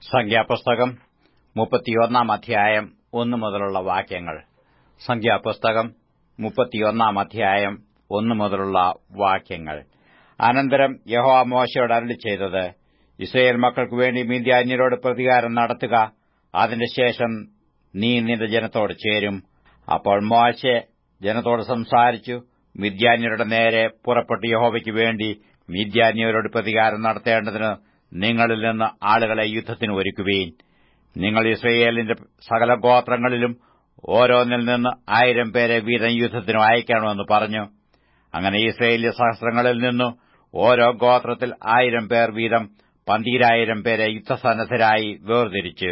സംഖ്യാപുസ്തകം മുപ്പത്തിയൊന്നാം അധ്യായം ഒന്നു മുതലുള്ള വാക്യങ്ങൾ സംഖ്യാപുസ്തകം മുപ്പത്തിയൊന്നാം അധ്യായം ഒന്നു മുതലുള്ള വാക്യങ്ങൾ അനന്തരം യഹോവ മോശയോട് അരുളി ചെയ്തത് ഇസ്രയേൽ മക്കൾക്കു വേണ്ടി മീദ്യാന്യരോട് പ്രതികാരം നടത്തുക അതിന്റെ ശേഷം നീ നിന്റെ ജനത്തോട് ചേരും അപ്പോൾ മോശെ ജനത്തോട് സംസാരിച്ചു മിദ്യാന്യരുടെ നേരെ പുറപ്പെട്ട് യഹോവയ്ക്ക് വേണ്ടി മിദ്യാന്യരോട് പ്രതികാരം നടത്തേണ്ടതിന് നിങ്ങളിൽ നിന്ന് ആളുകളെ യുദ്ധത്തിന് ഒരുക്കുവീൻ നിങ്ങൾ ഇസ്രയേലിന്റെ സകല ഗോത്രങ്ങളിലും ഓരോന്നിൽ നിന്ന് ആയിരം പേരെ വീതം യുദ്ധത്തിന് അയക്കണമെന്ന് പറഞ്ഞു അങ്ങനെ ഇസ്രയേലിയ സഹസ്രങ്ങളിൽ നിന്നു ഓരോ ഗോത്രത്തിൽ ആയിരം പേർ വീതം പന്തീരായിരം പേരെ യുദ്ധസന്നദ്ധരായി വേർതിരിച്ചു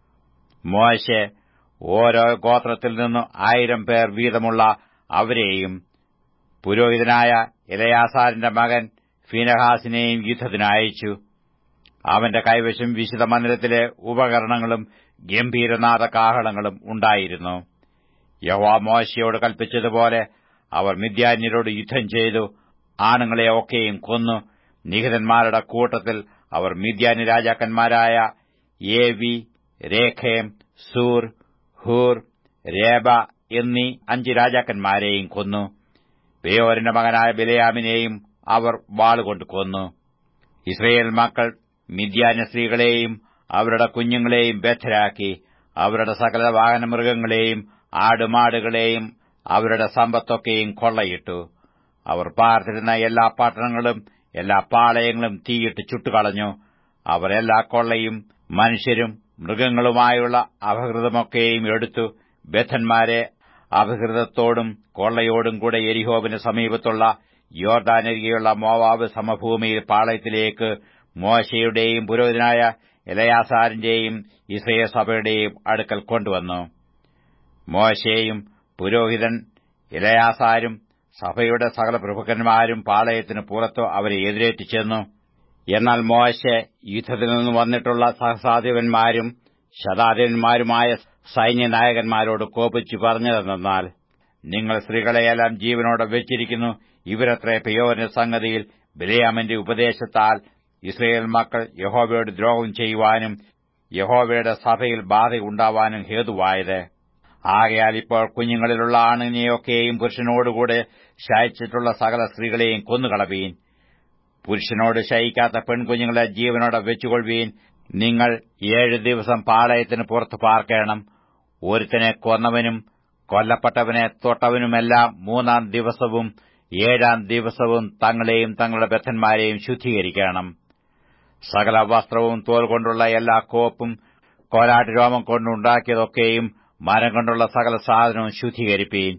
മോശെ ഓരോ ഗോത്രത്തിൽ നിന്നു ആയിരം പേർ വീതമുള്ള അവരെയും പുരോഹിതനായ ഇലയാസാറിന്റെ മകൻ ഫീനഹാസിനെയും യുദ്ധത്തിന് അയച്ചു അവന്റെ കൈവശം വിശുദ്ധ മന്ദിരത്തിലെ ഉപകരണങ്ങളും ഗംഭീരനാഥ കാഹളങ്ങളും ഉണ്ടായിരുന്നു യഹോവ മോശയോട് കൽപ്പിച്ചതുപോലെ അവർ മിദ്യാന്യരോട് യുദ്ധം ചെയ്തു ആണുങ്ങളെ ഒക്കെയും കൊന്നു നിഹിതന്മാരുടെ കൂട്ടത്തിൽ അവർ മിദ്യാന്യ രാജാക്കന്മാരായ ഏവി രേഖേം സൂർ ഹൂർ രേബ എന്നീ അഞ്ച് രാജാക്കന്മാരെയും കൊന്നു ബേയോരിന്റെ മകനായ ബിലയാമിനെയും അവർ വാളുകൊണ്ട് കൊന്നു ഇസ്രയേൽ മക്കൾ മിദ്യാന്യ സ്ത്രീകളെയും അവരുടെ കുഞ്ഞുങ്ങളെയും ബദ്ധരാക്കി അവരുടെ സകല വാഹനമൃഗങ്ങളെയും ആടുമാടുകളെയും അവരുടെ സമ്പത്തൊക്കെയും കൊള്ളയിട്ടു അവർ പാർത്തിരുന്ന എല്ലാ പട്ടണങ്ങളും എല്ലാ പാളയങ്ങളും തീയിട്ട് ചുട്ടുകളഞ്ഞു അവർ എല്ലാ കൊള്ളയും മനുഷ്യരും മൃഗങ്ങളുമായുള്ള അപഹൃതമൊക്കെയും എടുത്തു ബദ്ധന്മാരെ അപഹൃതത്തോടും കൊള്ളയോടും കൂടെ എരിഹോവിന് സമീപത്തുള്ള യോർദാനരികെയുള്ള മോവാബ് സമഭൂമിയിൽ പാളയത്തിലേക്ക് മോശയുടെയും പുരോഹിതനായ ഇലയാസാറിന്റെയും ഇസ്രയേൽ സഭയുടെയും അടുക്കൽ കൊണ്ടുവന്നു മോശയും പുരോഹിതൻ ഇലയാസാരും സഭയുടെ സകല പ്രഭുക്കന്മാരും പാളയത്തിന് പുറത്തു അവരെ എതിരേറ്റു ചെന്നു എന്നാൽ മോശെ യുദ്ധത്തിൽ നിന്ന് വന്നിട്ടുള്ള സഹസാധിപന്മാരും ശതാധിപന്മാരുമായ സൈന്യനായകന്മാരോട് കോപിച്ചു പറഞ്ഞതെന്നാൽ നിങ്ങൾ സ്ത്രീകളെയെല്ലാം ജീവനോടെ വെച്ചിരിക്കുന്നു ഇവരത്ര പെയോറിന്റെ സംഗതിയിൽ ബിലയാമിന്റെ ഉപദേശത്താൽ ഇസ്രയേൽ മക്കൾ യഹോവയോട് ദ്രോഹം ചെയ്യുവാനും യഹോവയുടെ സഭയിൽ ബാധയുണ്ടാവാനും ഹേതുവായത് ആകയാൽ ഇപ്പോൾ കുഞ്ഞുങ്ങളിലുള്ള ആണിനെയൊക്കെയും പുരുഷനോടുകൂടെ ശയിച്ചിട്ടുള്ള സകല സ്ത്രീകളെയും കൊന്നുകളവീൻ പുരുഷനോട് ശയിക്കാത്ത പെൺകുഞ്ഞുങ്ങളെ ജീവനോടെ വെച്ചുകൊള്ളുവീൻ നിങ്ങൾ ഏഴ് ദിവസം പാളയത്തിന് പുറത്ത് പാർക്കണം ഒരുത്തനെ കൊന്നവനും കൊല്ലപ്പെട്ടവനെ തൊട്ടവനുമെല്ലാം മൂന്നാം ദിവസവും ഏഴാം ദിവസവും തങ്ങളെയും തങ്ങളുടെ ബദ്ധന്മാരെയും ശുദ്ധീകരിക്കണം സകല വസ്ത്രവും തോൽ കൊണ്ടുള്ള എല്ലാ കോപ്പും കോലാട്ടുരോമം കൊണ്ടുണ്ടാക്കിയതൊക്കെയും മരം കൊണ്ടുള്ള സകല സാധനവും ശുദ്ധീകരിപ്പീൻ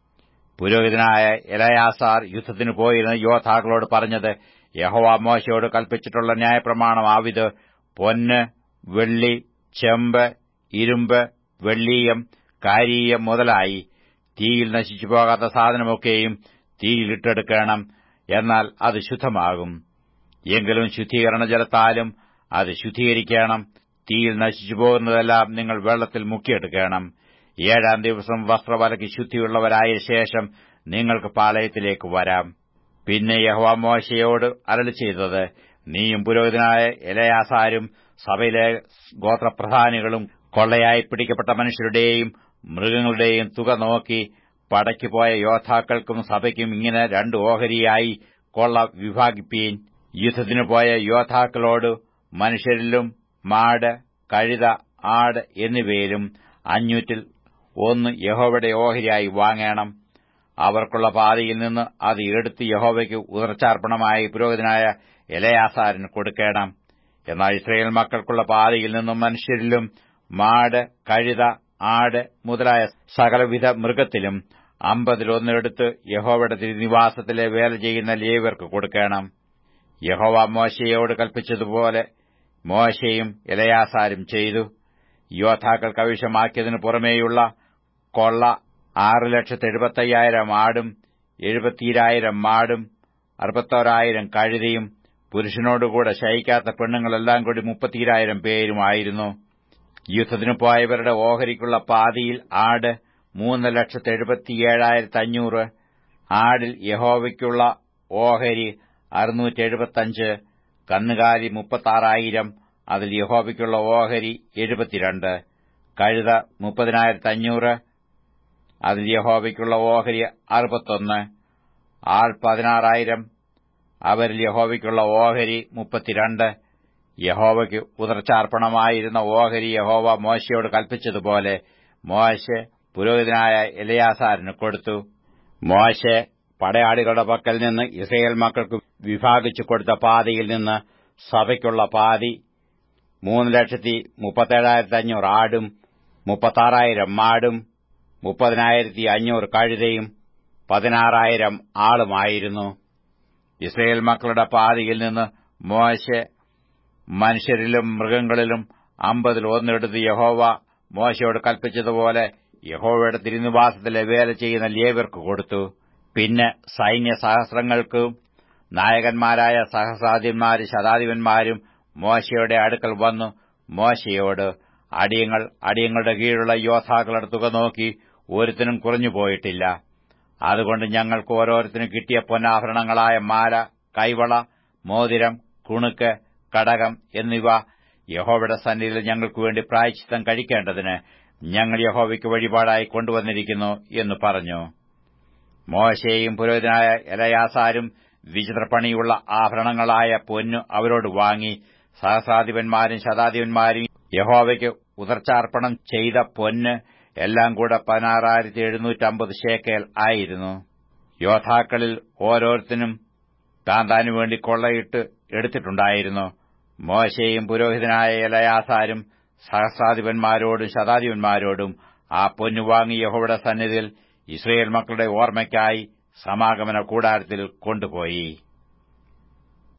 പുരോഹിതനായ എലയാസാർ യുദ്ധത്തിന് പോയിരുന്ന യോദ്ധാക്കളോട് പറഞ്ഞത് യഹോവ മോശയോട് കൽപ്പിച്ചിട്ടുള്ള ന്യായപ്രമാണമാവിത് പൊന്ന് വെള്ളി ചെമ്പ് ഇരുമ്പ് വെള്ളീയം കാരീയം മുതലായി തീയിൽ നശിച്ചു പോകാത്ത സാധനമൊക്കെയും തീയിലിട്ടെടുക്കണം എന്നാൽ അത് ശുദ്ധമാകും എങ്കിലും ശുദ്ധീകരണ ജലത്താലും അത് ശുദ്ധീകരിക്കണം തീയിൽ നശിച്ചു പോകുന്നതെല്ലാം നിങ്ങൾ വെള്ളത്തിൽ മുക്കിയെടുക്കണം ഏഴാം ദിവസം വസ്ത്രവലയ്ക്ക് ശുദ്ധിയുള്ളവരായ ശേഷം നിങ്ങൾക്ക് പാളയത്തിലേക്ക് വരാം പിന്നെ യഹ്വ മോശയോട് അരളി ചെയ്തത് നീയും പുരോഹിതനായ ഇലയാസാരും സഭയിലെ ഗോത്രപ്രധാനികളും കൊള്ളയായി പിടിക്കപ്പെട്ട മനുഷ്യരുടെയും മൃഗങ്ങളുടെയും തുക നോക്കി പടയ്ക്ക് പോയ യോദ്ധാക്കൾക്കും സഭയ്ക്കും ഇങ്ങനെ രണ്ട് ഓഹരിയായി കൊള്ള വിഭാഗിപ്പീൻ യുദ്ധത്തിനു പോയ യോദ്ധാക്കളോട് മനുഷ്യരിലും മാട് കഴുത ആട് എന്നിവയിലും അഞ്ഞൂറ്റിൽ ഒന്ന് യഹോവയുടെ ഓഹരിയായി വാങ്ങണം അവർക്കുള്ള പാതയിൽ നിന്ന് അത് എടുത്ത് യഹോവയ്ക്ക് ഉദർച്ചാർപ്പണമായി പുരോഹിതനായ ഇലയാസാരിന് കൊടുക്കണം എന്നാൽ ഇസ്രയേൽ മക്കൾക്കുള്ള പാതയിൽ നിന്നും മനുഷ്യരിലും മാട് കഴുത ആട് മുതലായ സകലവിധ മൃഗത്തിലും അമ്പതിലൊന്നെടുത്ത് യഹോവയുടെ തിരുനിവാസത്തിലെ വേല ചെയ്യുന്ന ലേവർക്ക് കൊടുക്കണം യഹോവ മോശയോട് കൽപ്പിച്ചതുപോലെ മോശയും ഇലയാസാരും ചെയ്തു യോദ്ധാക്കൾക്ക് ആവശ്യമാക്കിയതിനു പുറമേയുള്ള കൊള്ള ആറ് ലക്ഷത്തി എഴുപത്തയ്യായിരം ആടും എഴുപത്തിരായിരം മാടും അറുപത്തോരായിരം കഴുതിയും പുരുഷനോടുകൂടെ ശയിക്കാത്ത പെണ്ണുങ്ങളെല്ലാം കൂടി മുപ്പത്തിരായിരം പേരുമായിരുന്നു യുദ്ധത്തിനു പോയവരുടെ ഓഹരിക്കുള്ള പാതിയിൽ ആട് മൂന്ന് ലക്ഷത്തി എഴുപത്തിയേഴായിരത്തി അഞ്ഞൂറ് ആടിൽ യഹോവയ്ക്കുള്ള ഓഹരി അറുന്നൂറ്റി എഴുപത്തഞ്ച് കന്നുകാലി മുപ്പത്താറായിരം അതിൽ യഹോവയ്ക്കുള്ള ഓഹരി എഴുപത്തിരണ്ട് കഴുത മുപ്പതിനായിരത്തി അഞ്ഞൂറ് അതിൽ യഹോവയ്ക്കുള്ള ഓഹരി അറുപത്തൊന്ന് ആൾ പതിനാറായിരം അവരിൽ യഹോവയ്ക്കുള്ള ഓഹരി മുപ്പത്തിരണ്ട് യഹോവയ്ക്ക് ഉദർച്ചാർപ്പണമായിരുന്ന ഓഹരി യഹോവ മോശയോട് കൽപ്പിച്ചതുപോലെ മോശെ പുരോഹിതനായ ഇലയാസാരിന് കൊടുത്തു മോശെ പടയാളികളുടെ പക്കൽ നിന്ന് ഇസ്രയേൽ മക്കൾക്ക് വിഭാഗിച്ചു കൊടുത്ത പാതിയിൽ നിന്ന് സഭയ്ക്കുള്ള പാതി മൂന്ന് ലക്ഷത്തി മുപ്പത്തേഴായിരത്തി അഞ്ഞൂറ് ആടും മുപ്പത്താറായിരം മാടും മുപ്പതിനായിരത്തി അഞ്ഞൂറ് കഴുതയും പതിനാറായിരം ആളുമായിരുന്നു ഇസ്രയേൽ മക്കളുടെ പാതിയിൽ നിന്ന് മോശെ മനുഷ്യരിലും മൃഗങ്ങളിലും അമ്പതിൽ ഒന്നെടുത്ത് യഹോവ മോശയോട് കൽപ്പിച്ചതുപോലെ യഹോവയുടെ തിരുനിവാസത്തിലെ വേല ചെയ്യുന്ന ലേവർക്ക് കൊടുത്തു പിന്നെ സൈന്യ സഹസ്രങ്ങൾക്കും നായകന്മാരായ സഹസാധ്യന്മാരും ശതാധിപന്മാരും മോശയുടെ അടുക്കൽ വന്നു മോശയോട് അടിയങ്ങൾ അടിയങ്ങളുടെ കീഴിലുള്ള യോദ്ധാക്കളുടെ തുക നോക്കി ഒരുത്തിനും കുറഞ്ഞുപോയിട്ടില്ല അതുകൊണ്ട് ഞങ്ങൾക്ക് ഓരോരുത്തരും കിട്ടിയ പൊന്നാഭരണങ്ങളായ മാല കൈവള മോതിരം കുണുക്ക് കടകം എന്നിവ യഹോവയുടെ സന്നിധിയിൽ ഞങ്ങൾക്ക് വേണ്ടി പ്രായച്ചിത്തം കഴിക്കേണ്ടതിന് ഞങ്ങൾ യഹോവയ്ക്ക് വഴിപാടായി കൊണ്ടുവന്നിരിക്കുന്നു എന്ന് പറഞ്ഞു മോശയും പുരോഹിതനായ എലയാസാരും വിചിത്രപ്പണിയുള്ള ആഭരണങ്ങളായ പൊന്നു അവരോട് വാങ്ങി സഹസാധിപന്മാരും ശതാധിപന്മാരും യഹോവയ്ക്ക് ഉദർച്ചാർപ്പണം ചെയ്ത പൊന്ന് എല്ലാം കൂടെ പതിനാറായിരത്തി എഴുന്നൂറ്റമ്പത് ഷേക്കേൽ ആയിരുന്നു യോദ്ധാക്കളിൽ ഓരോരുത്തരും താൻ താനു വേണ്ടി കൊള്ളയിട്ട് എടുത്തിട്ടുണ്ടായിരുന്നു മോശയും പുരോഹിതനായ എലയാസാരും സഹസ്രാധിപന്മാരോടും ശതാധിപന്മാരോടും ആ പൊന്നു വാങ്ങി യഹോവയുടെ സന്നിധിയിൽ ഇസ്രയേൽ മക്കളുടെ ഓർമ്മയ്ക്കായി സമാഗമന കൂടാരത്തിൽ കൊണ്ടുപോയി